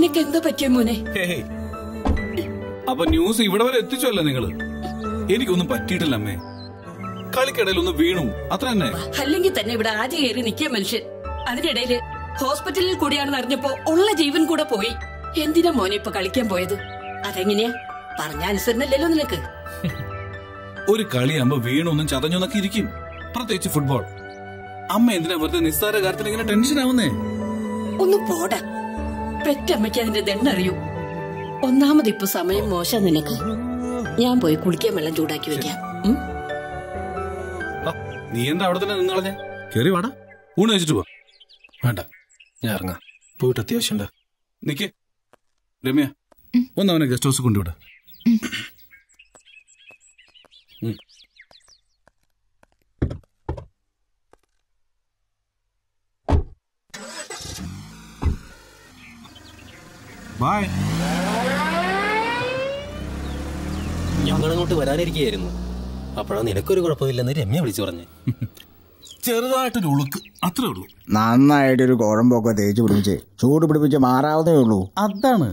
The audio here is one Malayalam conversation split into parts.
നിനക്ക് എന്താ പറ്റിയ മോനെ ഹേയ്. അപ്പൊ ന്യൂസ് ഇവിടെ വരെ എത്തിച്ചല്ലേ നിങ്ങള് എനിക്കൊന്നും പറ്റിയിട്ടില്ല അമ്മേ കളിക്കിടയിൽ ഒന്ന് വീണു അത്ര തന്നെ അല്ലെങ്കിൽ തന്നെ ഇവിടെ ആദ്യം കയറി നിൽക്കിയ മനുഷ്യൻ അതിനിടയില് ഹോസ്പിറ്റലിൽ കൂടിയാണെന്ന് അറിഞ്ഞപ്പോ ഉള്ള ജീവൻ കൂടെ പോയി എന്തിനാ മോനെ ഇപ്പൊ കളിക്കാൻ പോയത് അതെങ്ങനെയാ പറഞ്ഞ അനുസരണല്ലോ നിനക്ക് ഒരു കളിയാകുമ്പോ വീണൊന്നും ചതഞ്ഞൊന്നൊക്കെ ഇരിക്കും പ്രത്യേകിച്ച് ഫുട്ബോൾ അമ്മ എന്തിനാ വെറുതെ നിസ്സാര കാര്യത്തിൽ ഇങ്ങനെ ടെൻഷൻ ആവുന്നേ ഒന്ന് പോടാ പെറ്റമ്മയ്ക്ക് അതിന്റെ ദണ്ണറിയൂ ഒന്നാമത് ഇപ്പൊ സമയം മോശം നിനക്ക് ഞാൻ പോയി കുളിക്കാൻ വെള്ളം ചൂടാക്കി വെക്കാം ഉം? ആ, നീ എന്താ അവിടെ തന്നെ നിന്നളഞ്ഞ കേറി വാടാ ഊണ് കഴിച്ചിട്ട് പോ വേണ്ട ഞാൻ ഇറങ്ങാം പോയിട്ട് അത്യാവശ്യമുണ്ട് നിക്കേ രമ്യ ഒന്ന് അവനെ ഗസ്റ്റ് ഹൗസ് കൊണ്ടുവിട ബായ് ഞങ്ങളങ്ങോട്ട് വരാനിരിക്കുകയായിരുന്നു അപ്പോഴാണ് നിനക്കൊരു കുഴപ്പമില്ലെന്ന് രമ്യ വിളിച്ചു പറഞ്ഞു ചെറുതായിട്ടൊരു ഉളുക്ക് അത്രേ ഉള്ളൂ നന്നായിട്ടൊരു കുഴമ്പൊക്കെ തേച്ച് പിടിപ്പിച്ച് ചൂട് പിടിപ്പിച്ച് മാറാവുന്നേ ഉള്ളൂ അതാണ്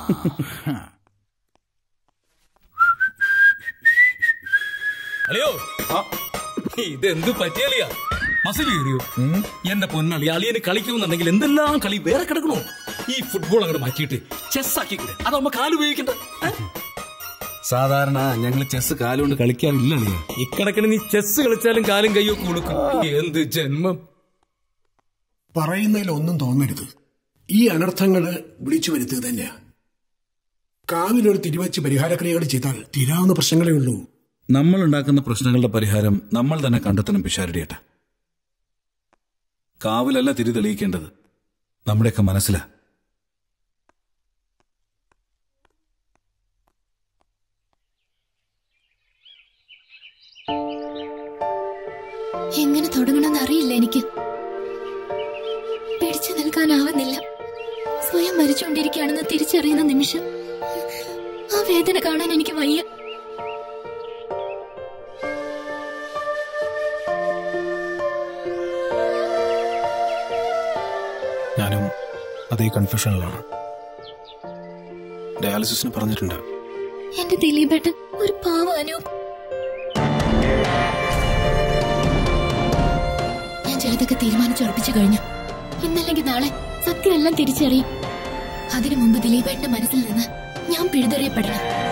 അളിയോ ഇതെന്ത് പറ്റിയളിയാ മസിൽ കയറിയോ എന്റെ പൊന്നളി അളിയന് കളിക്കുന്നുണ്ടെങ്കിൽ എന്തെല്ലാം കളി വേറെ കിടക്കണോ ഈ ഫുട്ബോൾ അങ്ങോട്ട് മാറ്റിയിട്ട് ചെസ് ആക്കിക്കൂടെ അതാവുമ്പോ കാല് ഉപയോഗിക്കണ്ട ഏ? സാധാരണ ഞങ്ങൾ ചെസ് കാലുകൊണ്ട് കളിക്കാറില്ല അളിയ ഇക്കണക്കിന് നീ ചെസ് കളിച്ചാലും കാലും കയ്യോ കൊടുക്കും എന്ത് ജന്മം പറയുന്നതിൽ ഒന്നും തോന്നരുത് ഈ അനർത്ഥങ്ങള് വിളിച്ചു വരുത്തുക തന്നെയാ കാവിലൊരു തിരുവച്ച് പരിഹാരക്രിയകൾ ചെയ്താൽ തീരാവുന്ന പ്രശ്നങ്ങളേ ഉള്ളൂ നമ്മൾ ഉണ്ടാക്കുന്ന പ്രശ്നങ്ങളുടെ പരിഹാരം നമ്മൾ തന്നെ കണ്ടെത്തണം പിഷാരടിയേട്ട കാവിലല്ല തിരി തെളിയിക്കേണ്ടത് നമ്മുടെയൊക്കെ മനസ്സിലാ എങ്ങനെ തുടങ്ങണമെന്ന് അറിയില്ല എനിക്ക് പിടിച്ചു നിൽക്കാനാവുന്നില്ല സ്വയം മരിച്ചുകൊണ്ടിരിക്കുകയാണെന്ന് തിരിച്ചറിയുന്ന നിമിഷം ആ വേദന കാണാൻ എനിക്ക് വയ്യ ഞാനും അതേ കൺഫ്യൂഷനിലാണ് ഡയാലിസിസിന് പറഞ്ഞിട്ടുണ്ട് എന്റെ ദിലീപേട്ടൻ ഒരു പാവ അനൂപ് ഞാൻ ചിലതൊക്കെ തീരുമാനിച്ചുറപ്പിച്ചു കഴിഞ്ഞു ഇന്നല്ലെങ്കിൽ നാളെ സത്യമെല്ലാം തിരിച്ചറിയും അതിനു മുമ്പ് ദിലീപേട്ടന്റെ മനസ്സിൽ നിന്ന് ഞാൻ പിഴുതെറിയപ്പെടണം